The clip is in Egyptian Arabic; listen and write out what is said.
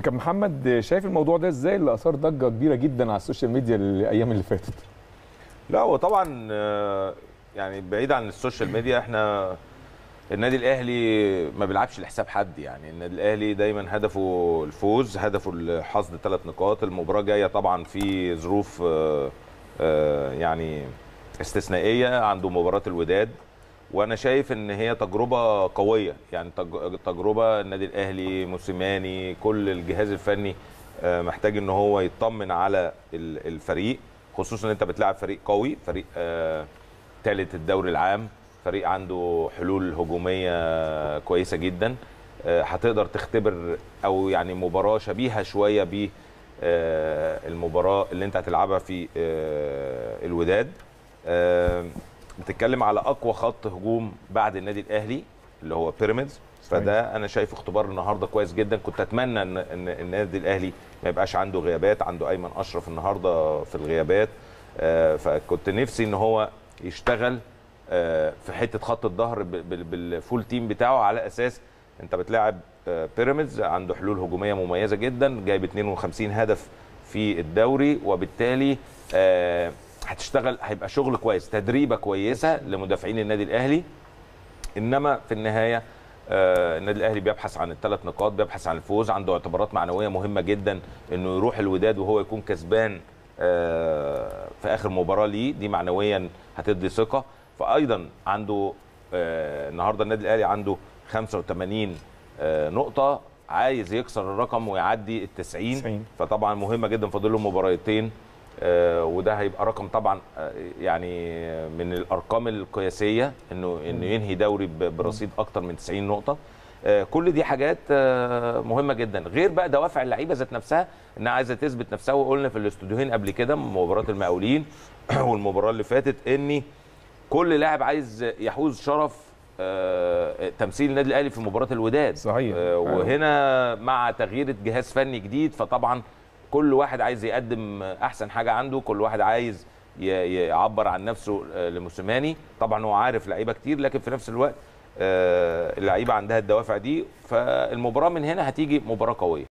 كابتن محمد شايف الموضوع ده ازاي اللي اثار ضجه كبيره جدا على السوشيال ميديا الايام اللي فاتت لا هو طبعا آه، يعني بعيد عن السوشيال ميديا احنا النادي الاهلي ما بيلعبش لحساب حد يعني النادي الاهلي دايما هدفه الفوز هدفه حصد ثلاث نقاط المباراه جايه طبعا في ظروف آه، آه، يعني استثنائيه عنده مباراه الوداد وانا شايف ان هي تجربه قويه يعني تج- تجربه النادي الاهلي موسيماني كل الجهاز الفني آه، محتاج ان هو يطمن على ال- الفريق خصوصا ان انت بتلعب فريق قوي فريق ثالث الدوري العام فريق عنده حلول هجوميه كويسه جدا آه، هتقدر تختبر او يعني مباراه شبيهه شويه ب آه، المباراه اللي انت هتلعبها في آه، الوداد آه، بتتكلم على اقوى خط هجوم بعد النادي الاهلي اللي هو بيراميدز فده انا شايف اختبار النهارده كويس جدا كنت اتمنى ان ان النادي الاهلي ما يبقاش عنده غيابات عنده ايمن اشرف النهارده في الغيابات آه، فكنت نفسي ان هو يشتغل آه، في حته خط الظهر ب- بال- بالفول تيم بتاعه على اساس انت بتلاعب آه، بيراميدز عنده حلول هجوميه مميزه جدا جايب 52 هدف في الدوري وبالتالي آه، هتشتغل هيبقى شغل كويس تدريبه كويسه لمدافعين النادي الاهلي انما في النهايه آه، النادي الاهلي بيبحث عن الثلاث نقاط بيبحث عن الفوز عنده اعتبارات معنويه مهمه جدا انه يروح الوداد وهو يكون كسبان آه، في اخر مباراه ليه دي معنويا هتدي ثقه فايضا عنده آه، النهارده النادي الاهلي عنده 85 آه، نقطه عايز يكسر الرقم ويعدي ال 90 90. فطبعا مهمه جدا فاضل له مباراتين آه، وده هيبقى رقم طبعا آه، يعني من الارقام القياسيه انه انه ينهي دوري ب- برصيد اكتر من 90 نقطه آه، كل دي حاجات آه، مهمه جدا غير بقى دوافع اللعيبه ذات نفسها انها عايزه تثبت نفسها وقلنا في الاستوديوهين قبل كده مباراه المقاولين والمباراه اللي فاتت اني كل لاعب عايز يحوز شرف آه، تمثيل النادي الاهلي في مباراه الوداد صحيح. آه، وهنا مع تغيير جهاز فني جديد فطبعا كل واحد عايز يقدم احسن حاجه عنده كل واحد عايز ي- يعبر عن نفسه آه، لموسيماني طبعا هو عارف لعيبه كتير لكن في نفس الوقت آه، اللعيبه عندها الدوافع دي فالمباراه من هنا هتيجي مباراه قويه